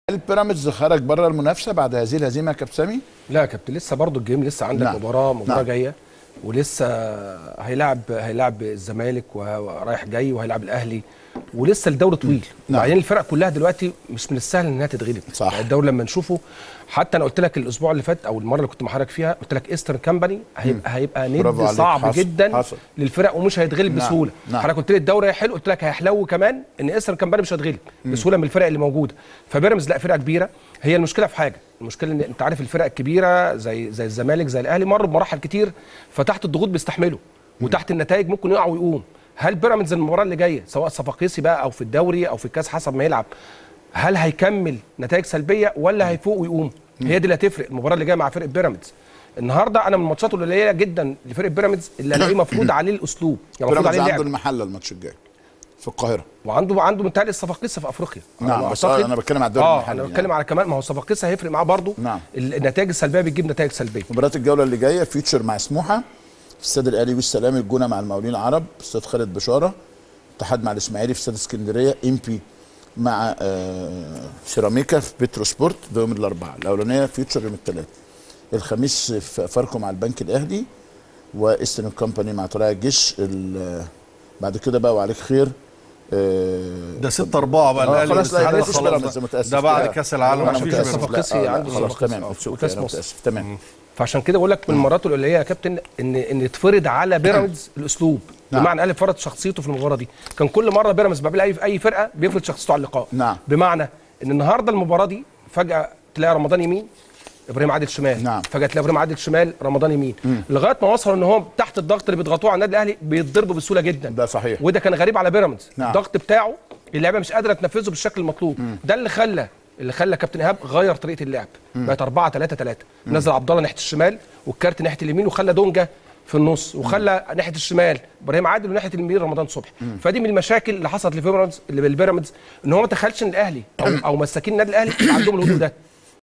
هل بيراميدز خرج بره المنافسه بعد هذه الهزيمه يا كابتن سامي؟ لا يا كابتن لسه برضو الجيم لسه عندك نعم. مباراه مباراه نعم. جايه ولسه هيلاعب هيلاعب الزمالك ورايح جاي وهيلاعب الاهلي ولسه الدوري طويل نعم. وبعدين الفرق كلها دلوقتي مش من السهل انها تتغلب صح. يعني الدوري لما نشوفه حتى انا قلت لك الاسبوع اللي فات او المره اللي كنت محرك فيها قلت لك ايسترن كامباني هيبقى هيبقى برافو ند عليك. صعب حصل. جدا حصل. للفرق ومش هيتغلب نعم. بسهوله نعم. حضرتك قلت لي الدوري حلو قلت لك هيحلو كمان ان ايسترن كامباني مش هيتغلب بسهوله من الفرق اللي موجوده فبيراميدز لا فرقه كبيره هي المشكله في حاجه المشكله ان انت عارف الفرق الكبيره زي زي الزمالك زي الاهلي مروا بمراحل كتير فتحت الضغوط بيستحملوا وتحت النتائج ممكن يقع ويقوم هل بيراميدز المباراه اللي جايه سواء صفاقيسي بقى او في الدوري او في الكاس حسب ما يلعب هل هيكمل نتائج سلبيه ولا هيفوق ويقوم هي دي اللي هتفرق المباراه اللي جايه مع فرقه بيراميدز النهارده انا من الماتشات القليله جدا لفرقه بيراميدز اللي الاقيه مفروض عليه الاسلوب يعني مفروض بيراميدز عليه عنده اللعب المحله الماتش الجاي في القاهره وعنده عنده متهيألي الصفاقسي في افريقيا نعم، على بس ما أعتقد. أنا بتكلم على الدوري اه المحلي انا يعني. بتكلم على كمان ما هو الصفاقسي هيفرق معاه برضه نعم. النتائج السلبيه بتجيب نتائج سلبيه مباراه الجوله اللي جايه فيوتشر مع سموحه في استاد الاهلي والسلام الجونه مع المقاولين العرب استاد خالد بشاره اتحاد مع الاسماعيلي في استاد اسكندريه ام بي مع آه سيراميكا في بترو سبورت ده يوم الاربعاء الاولانيه فيوتشر يوم الثلاث الخميس في فاركو مع البنك الاهلي وايسترن كومباني مع طلائع الجيش ال- بعد كده بقى وعليك خير آه ده 6 4 بقى آه، الاهلي خلاص لا والاتحاد يبقى مفيش خلاص بيراميدز ده. متاسف ده بعد كده. كاس العالم أنا عشان مفيش كده متأسف. بيراميدز. الصفاقسي لا، لا، عنده خلاص الصفاقسي، تمام آه، أوكي، وكاس أنا مصر. متاسف تمام فعشان كده بقول لك من المرات القليله يا كابتن ان ان يتفرض على بيراميدز الاسلوب نعم. بمعنى الاهلي فرض شخصيته في المباراه دي كان كل مره بيراميدز بيقابل اي اي فرقه بيفرض شخصيته على اللقاء نعم. بمعنى ان النهارده المباراه دي فجاه تلاقي رمضان يمين ابراهيم عادل شمال نعم. فجاه تلاقي ابراهيم عادل شمال رمضان يمين لغايه ما وصلوا ان هو تحت الضغط اللي بيضغطوه على النادي الاهلي بيتضربوا بسهوله جدا ده صحيح. وده كان غريب على بيراميدز نعم. الضغط بتاعه اللعيبه مش قادره تنفذه بالشكل المطلوب ده اللي خلى اللي خلى كابتن ايهاب غير طريقه اللعب بقت 4 3 3 نزل عبد الله ناحيه الشمال والكارت ناحيه اليمين وخلى دونجا في النص وخلى ناحيه الشمال ابراهيم عادل وناحيه اليمين رمضان صبحي فدي من المشاكل اللي حصلت لبيراميدز اللي بالبيراميدز ان هو ما تخيلش ان الاهلي او او مساكين النادي الاهلي عندهم الهدوء ده